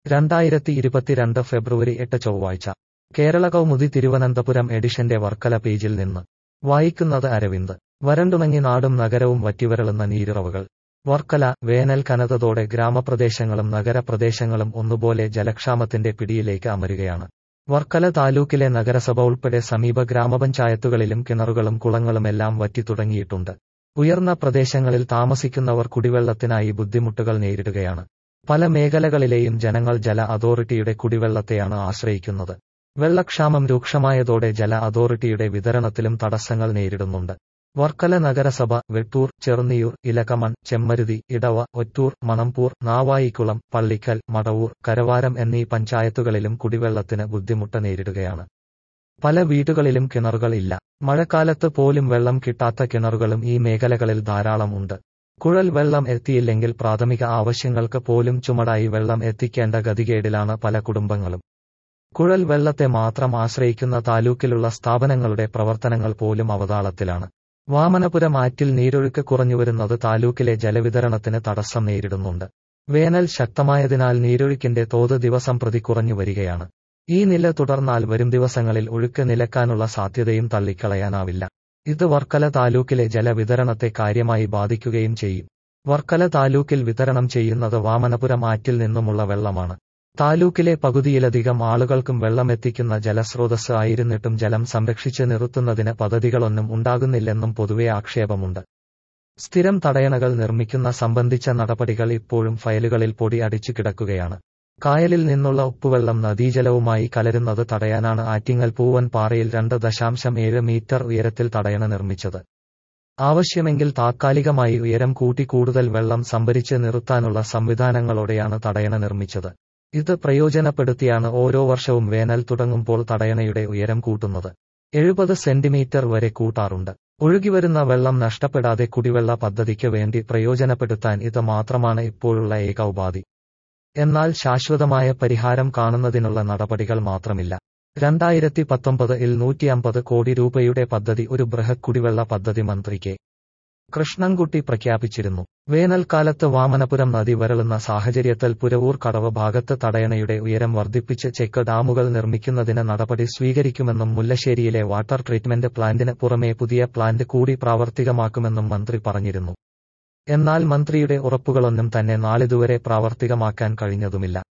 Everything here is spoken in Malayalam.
രണ്ടായിരത്തി ഇരുപത്തിരണ്ട് ഫെബ്രുവരി എട്ട് ചൊവ്വാഴ്ച കേരള കൗമുദി തിരുവനന്തപുരം എഡിഷന്റെ വർക്കല പേജിൽ നിന്ന് വായിക്കുന്നത് അരവിന്ദ് വരണ്ടുണങ്ങി നാടും നഗരവും വറ്റിവരളുന്ന നീരുറവുകൾ വർക്കല വേനൽ കനതതോടെ ഗ്രാമപ്രദേശങ്ങളും നഗരപ്രദേശങ്ങളും ഒന്നുപോലെ ജലക്ഷാമത്തിന്റെ പിടിയിലേക്ക് അമരുകയാണ് വർക്കല താലൂക്കിലെ നഗരസഭ ഉൾപ്പെടെ സമീപ ഗ്രാമപഞ്ചായത്തുകളിലും കിണറുകളും കുളങ്ങളുമെല്ലാം വറ്റിത്തുടങ്ങിയിട്ടുണ്ട് ഉയർന്ന പ്രദേശങ്ങളിൽ താമസിക്കുന്നവർ കുടിവെള്ളത്തിനായി ബുദ്ധിമുട്ടുകൾ നേരിടുകയാണ് പല മേഖലകളിലെയും ജനങ്ങൾ ജല അതോറിറ്റിയുടെ കുടിവെള്ളത്തെയാണ് ആശ്രയിക്കുന്നത് വെള്ളക്ഷാമം രൂക്ഷമായതോടെ ജല അതോറിറ്റിയുടെ വിതരണത്തിലും തടസ്സങ്ങൾ നേരിടുന്നുണ്ട് വർക്കല നഗരസഭ വെട്ടൂർ ചെറുന്നിയൂർ ഇലക്കമൺ ചെമ്മരുതി ഇടവ ഒറ്റൂർ മണമ്പൂർ നാവായിക്കുളം പള്ളിക്കൽ മടവൂർ കരവാരം എന്നീ പഞ്ചായത്തുകളിലും കുടിവെള്ളത്തിന് ബുദ്ധിമുട്ട് നേരിടുകയാണ് പല വീടുകളിലും കിണറുകൾ ഇല്ല മഴക്കാലത്ത് പോലും വെള്ളം കിട്ടാത്ത കിണറുകളും ഈ മേഖലകളിൽ ധാരാളം ഉണ്ട് കുഴൽ വെള്ളം എത്തിയില്ലെങ്കിൽ പ്രാഥമിക ആവശ്യങ്ങൾക്ക് പോലും ചുമടായി വെള്ളം എത്തിക്കേണ്ട ഗതികേടിലാണ് പല കുടുംബങ്ങളും കുഴൽ വെള്ളത്തെ മാത്രം ആശ്രയിക്കുന്ന താലൂക്കിലുള്ള സ്ഥാപനങ്ങളുടെ പ്രവർത്തനങ്ങൾ പോലും അവതാളത്തിലാണ് വാമനപുരം ആറ്റിൽ നീരൊഴുക്ക് കുറഞ്ഞുവരുന്നത് താലൂക്കിലെ ജലവിതരണത്തിന് തടസ്സം നേരിടുന്നുണ്ട് വേനൽ ശക്തമായതിനാൽ നീരൊഴുക്കിന്റെ തോത് ദിവസം പ്രതി കുറഞ്ഞു വരികയാണ് ഈ നില തുടർന്നാൽ വരും ദിവസങ്ങളിൽ ഒഴുക്ക് നിലക്കാനുള്ള സാധ്യതയും തള്ളിക്കളയാനാവില്ല ഇത് വർക്കല താലൂക്കിലെ ജലവിതരണത്തെ കാര്യമായി ബാധിക്കുകയും ചെയ്യും വർക്കല താലൂക്കിൽ വിതരണം ചെയ്യുന്നത് വാമനപുരം ആറ്റിൽ നിന്നുമുള്ള വെള്ളമാണ് താലൂക്കിലെ പകുതിയിലധികം ആളുകൾക്കും വെള്ളമെത്തിക്കുന്ന ജലസ്രോതസ് ആയിരുന്നിട്ടും ജലം സംരക്ഷിച്ച് നിർത്തുന്നതിന് പദ്ധതികളൊന്നും ഉണ്ടാകുന്നില്ലെന്നും പൊതുവെ ആക്ഷേപമുണ്ട് സ്ഥിരം തടയണകൾ നിർമ്മിക്കുന്ന സംബന്ധിച്ച നടപടികൾ ഇപ്പോഴും ഫയലുകളിൽ പൊടി അടിച്ചു കിടക്കുകയാണ് കായലിൽ നിന്നുള്ള ഉപ്പുവെള്ളം നദീജലവുമായി കലരുന്നത് തടയാനാണ് ആറ്റിങ്ങൽ പൂവൻ പാറയിൽ രണ്ട് ദശാംശം ഏഴ് മീറ്റർ ഉയരത്തിൽ തടയണ നിർമ്മിച്ചത് ആവശ്യമെങ്കിൽ താത്കാലികമായി ഉയരം കൂട്ടി കൂടുതൽ വെള്ളം സംഭരിച്ച് നിർത്താനുള്ള സംവിധാനങ്ങളോടെയാണ് തടയണ നിർമ്മിച്ചത് ഇത് പ്രയോജനപ്പെടുത്തിയാണ് ഓരോ വർഷവും വേനൽ തുടങ്ങുമ്പോൾ തടയണയുടെ ഉയരം കൂട്ടുന്നത് എഴുപത് സെന്റിമീറ്റർ വരെ കൂട്ടാറുണ്ട് ഒഴുകിവരുന്ന വെള്ളം നഷ്ടപ്പെടാതെ കുടിവെള്ള പദ്ധതിക്ക് വേണ്ടി പ്രയോജനപ്പെടുത്താൻ ഇത് മാത്രമാണ് ഇപ്പോഴുള്ള ഏക ഉപാധി എന്നാൽ ശാശ്വതമായ പരിഹാരം കാണുന്നതിനുള്ള നടപടികൾ മാത്രമില്ല രണ്ടായിരത്തി പത്തൊമ്പത് ഇൽ നൂറ്റിയമ്പത് കോടി രൂപയുടെ പദ്ധതി ഒരു ബൃഹത് കുടിവെള്ള പദ്ധതി മന്ത്രി കെ കൃഷ്ണൻകുട്ടി പ്രഖ്യാപിച്ചിരുന്നു വേനൽക്കാലത്ത് വാമനപുരം നദി വരളുന്ന സാഹചര്യത്തിൽ പുരവൂർ കടവ് ഭാഗത്ത് തടയണയുടെ ഉയരം വർദ്ധിപ്പിച്ച് ചെക്ക് ഡാമുകൾ നിർമ്മിക്കുന്നതിന് നടപടി സ്വീകരിക്കുമെന്നും മുല്ലശ്ശേരിയിലെ വാട്ടർ ട്രീറ്റ്മെന്റ് പ്ലാന്റിന് പുറമെ പുതിയ പ്ലാന്റ് കൂടി പ്രാവർത്തികമാക്കുമെന്നും മന്ത്രി പറഞ്ഞിരുന്നു എന്നാൽ മന്ത്രിയുടെ ഉറപ്പുകളൊന്നും തന്നെ നാളിതുവരെ പ്രാവർത്തികമാക്കാൻ കഴിഞ്ഞതുമില്ല